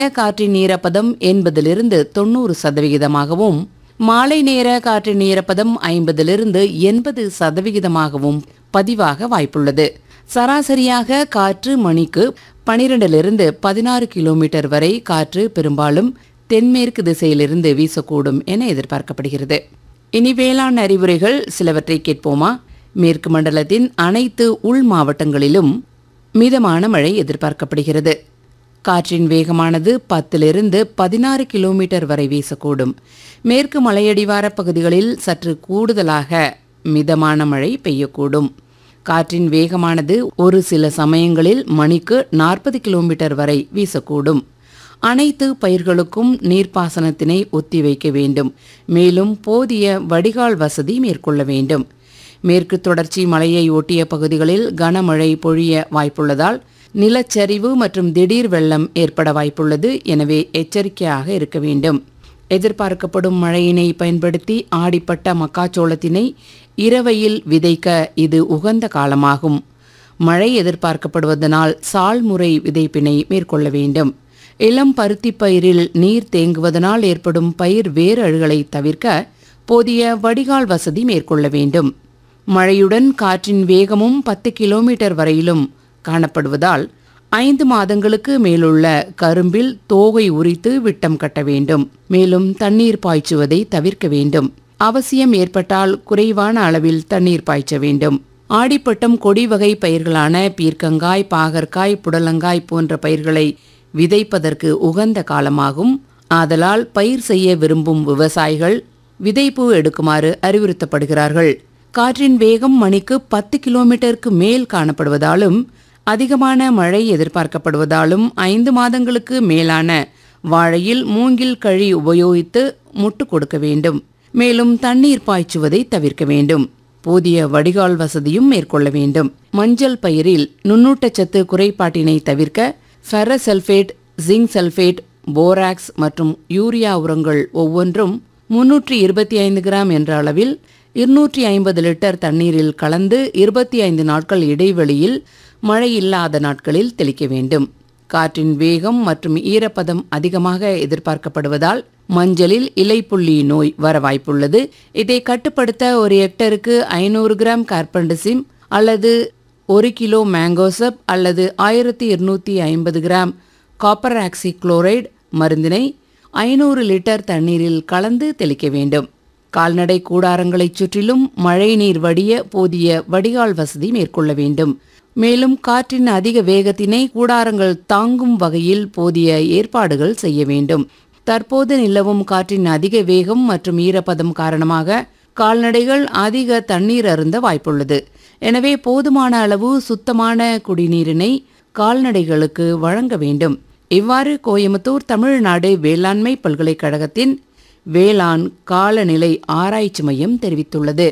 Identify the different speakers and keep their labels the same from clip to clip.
Speaker 1: காற்றின் ஈரப்பதம் எண்பதிலிருந்து தொண்ணூறு சதவிகிதமாகவும் மாலை நேர காற்றின் ஈரப்பதம் ஐம்பதிலிருந்து எண்பது சதவிகிதமாகவும் பதிவாக வாய்ப்புள்ளது சராசரியாக காற்று மணிக்கு பனிரெண்டிலிருந்து பதினாறு கிலோமீட்டர் வரை காற்று பெரும்பாலும் தென்மேற்கு திசையிலிருந்து வீசக்கூடும் என எதிர்பார்க்கப்படுகிறது இனி வேளாண் அறிவுரைகள் சிலவற்றை கேட்போமா மேற்கு மண்டலத்தின் அனைத்து உள் மாவட்டங்களிலும் மிதமான மழை எதிர்பார்க்கப்படுகிறது காற்றின் வேகமானது பத்திலிருந்து பதினாறு கிலோமீட்டர் வரை வீசக்கூடும் மேற்கு மலையடிவார பகுதிகளில் சற்று கூடுதலாக மிதமான மழை பெய்யக்கூடும் காற்றின் வேகமானது ஒரு சில சமயங்களில் மணிக்கு நாற்பது கிலோமீட்டர் வரை வீசக்கூடும் அனைத்து பயிர்களுக்கும் நீர்ப்பாசனத்தினை ஒத்திவைக்க வேண்டும் மேலும் போதிய வடிகால் வசதி மேற்கொள்ள வேண்டும் மேற்கு தொடர்ச்சி மலையை ஒட்டிய பகுதிகளில் கனமழை பொழிய வாய்ப்புள்ளதால் நிலச்சரிவு மற்றும் திடீர் வெள்ளம் ஏற்பட வாய்ப்புள்ளது எனவே எச்சரிக்கையாக இருக்க வேண்டும் எதிர்பார்க்கப்படும் மழையினை பயன்படுத்தி ஆடிப்பட்ட மக்காச்சோளத்தினை இரவையில் விதைக்க இது உகந்த காலமாகும் மழை எதிர்பார்க்கப்படுவதனால் சால்முறை விதைப்பினை மேற்கொள்ள வேண்டும் இளம் பருத்தி பயிரில் நீர் தேங்குவதனால் ஏற்படும் பயிர் வேறு அழுகலை தவிர்க்க போதிய வடிகால் வசதி மேற்கொள்ள வேண்டும் மழையுடன் காற்றின் வேகமும் பத்து கிலோமீட்டர் வரையிலும் காணப்படுவதால் ஐந்து மாதங்களுக்கு மேலுள்ள கரும்பில் தோகை உரித்து விட்டம் கட்ட வேண்டும் மேலும் தண்ணீர் பாய்ச்சுவதை தவிர்க்க வேண்டும் அவசியம் ஏற்பட்டால் குறைவான அளவில் தண்ணீர் பாய்ச்ச வேண்டும் ஆடிப்பட்டம் கொடி வகை பயிர்களான பீர்க்கங்காய் பாகற்காய் புடலங்காய் போன்ற பயிர்களை விதைப்பதற்கு உகந்த காலமாகும் ஆதலால் பயிர் செய்ய விரும்பும் விவசாயிகள் விதைப்பு எடுக்குமாறு அறிவுறுத்தப்படுகிறார்கள் காற்றின் வேகம் மணிக்கு பத்து கிலோமீட்டருக்கு மேல் காணப்படுவதாலும் அதிகமான மழை எதிர்பார்க்கப்படுவதாலும் ஐந்து மாதங்களுக்கு மேலான வாழையில் மூங்கில் கழி உபயோகித்து முட்டு கொடுக்க வேண்டும் மேலும் தண்ணீர் பாய்ச்சுவதை தவிர்க்க வேண்டும் போதிய வடிகால் வசதியும் மேற்கொள்ள வேண்டும் மஞ்சள் பயிரில் நுண்ணூட்டச்சத்து குறைபாட்டினை தவிர்க்க ஃபெரசல்ஃபேட் ஜிங்க் சல்ஃபேட் போராக்ஸ் மற்றும் யூரியா உரங்கள் ஒவ்வொன்றும் முன்னூற்றி இருபத்தி ஐந்து கிராம் என்ற அளவில் இருநூற்றி ஐம்பது லிட்டர் தண்ணீரில் கலந்து இருபத்தி ஐந்து நாட்கள் இடைவெளியில் மழை இல்லாத நாட்களில் தெளிக்க வேண்டும் காற்றின் வேகம் மற்றும் ஈரப்பதம் அதிகமாக எதிர்பார்க்கப்படுவதால் மஞ்சளில் இலைப்புள்ளி நோய் வர வாய்ப்புள்ளது இதை கட்டுப்படுத்த ஒரு ஹெக்டருக்கு ஐநூறு கிராம் கார்பன்டசிம் அல்லது ஒரு கிலோ மேங்கோசப் அல்லது ஆயிரத்தி இருநூத்தி ஐம்பது கிராம் காப்பர் ஆக்சி குளோரைடு மருந்தினை ஐநூறு லிட்டர் தண்ணீரில் கலந்து தெளிக்க வேண்டும் கால்நடை கூடாரங்களைச் சுற்றிலும் மழைநீர் வடிய போதிய வடிகால் வசதி மேற்கொள்ள வேண்டும் மேலும் காற்றின் அதிக வேகத்தினை கூடாரங்கள் தாங்கும் வகையில் போதிய ஏற்பாடுகள் செய்ய வேண்டும் தற்போது நிலவும் காற்றின் அதிக வேகம் மற்றும் ஈரப்பதம் காரணமாக கால்நடைகள் அதிக தண்ணீர் அருந்த வாய்ப்புள்ளது எனவே போதுமான அளவு சுத்தமான குடிநீரினை கால்நடைகளுக்கு வழங்க வேண்டும் இவ்வாறு கோயம்புத்தூர் தமிழ்நாடு வேளாண்மை பல்கலைக்கழகத்தின் வேளாண் காலநிலை ஆராய்ச்சி மையம் தெரிவித்துள்ளது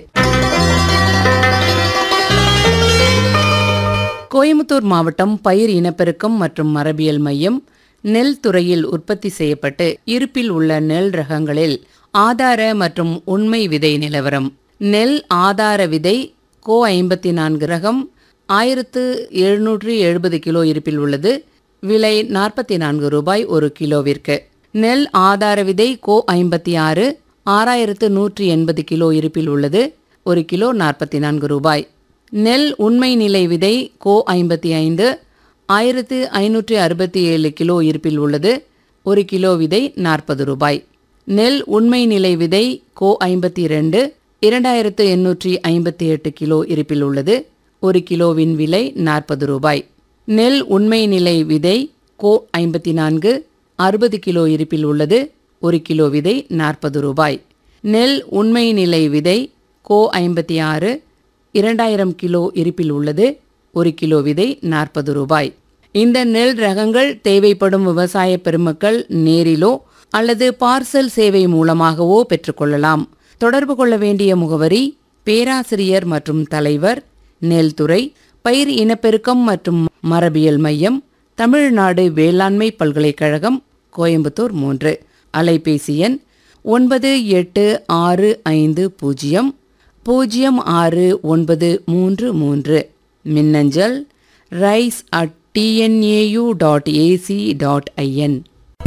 Speaker 1: கோயம்புத்தூர் மாவட்டம் பயிர் இனப்பெருக்கம் மற்றும் மரபியல் மையம் நெல் துறையில் உற்பத்தி செய்யப்பட்டு இருப்பில் உள்ள நெல் ரகங்களில் ஆதார மற்றும் உண்மை விதை நிலவரம் நெல் ஆதார விதை கோ ஐம்பத்தி நான்கு ரகம் ஆயிரத்து எழுநூற்று எழுபது கிலோ இருப்பில் உள்ளது விலை நாற்பத்தி நான்கு ரூபாய் ஒரு கிலோவிற்கு நெல் ஆதார விதை கோ ஐம்பத்தி ஆறு ஆறாயிரத்து நூற்றி எண்பது கிலோ இருப்பில் உள்ளது ஒரு கிலோ நாற்பத்தி நான்கு ரூபாய் நெல் உண்மை நிலை விதை கோ ஐம்பத்தி ஐந்து ஆயிரத்து ஐநூற்றி அறுபத்தி ஏழு கிலோ இருப்பில் உள்ளது ஒரு கிலோ விதை நாற்பது ரூபாய் நெல் உண்மை நிலை விதை கோ ஐம்பத்தி ரெண்டு இரண்டாயிரத்து எண்ணூற்றி ஐம்பத்தி எட்டு கிலோ இருப்பில் உள்ளது ஒரு கிலோவின் விலை நாற்பது ரூபாய் நெல் உண்மை நிலை விதை கோ ஐம்பத்தி நான்கு அறுபது கிலோ இருப்பில் உள்ளது ஒரு கிலோ விதை நாற்பது ரூபாய் நெல் உண்மை நிலை விதை கோ ஐம்பத்தி ஆறு இரண்டாயிரம் கிலோ இருப்பில் உள்ளது ஒரு கிலோ விதை நாற்பது ரூபாய் இந்த நெல் ரகங்கள் தேவைப்படும் விவசாய பெருமக்கள் நேரிலோ அல்லது பார்சல் சேவை மூலமாகவோ பெற்றுக்கொள்ளலாம் தொடர்பு கொள்ள வேண்டிய முகவரி பேராசிரியர் மற்றும் தலைவர் நெல்துறை பயிர் இனப்பெருக்கம் மற்றும் மரபியல் மையம் தமிழ்நாடு வேளாண்மை பல்கலைக்கழகம் கோயம்புத்தூர் மூன்று அலைபேசி எண் ஒன்பது எட்டு ஆறு ஐந்து பூஜ்ஜியம் பூஜ்ஜியம் ஆறு ஒன்பது மூன்று மூன்று மின்னஞ்சல் rice at TNAU dot AC dot IN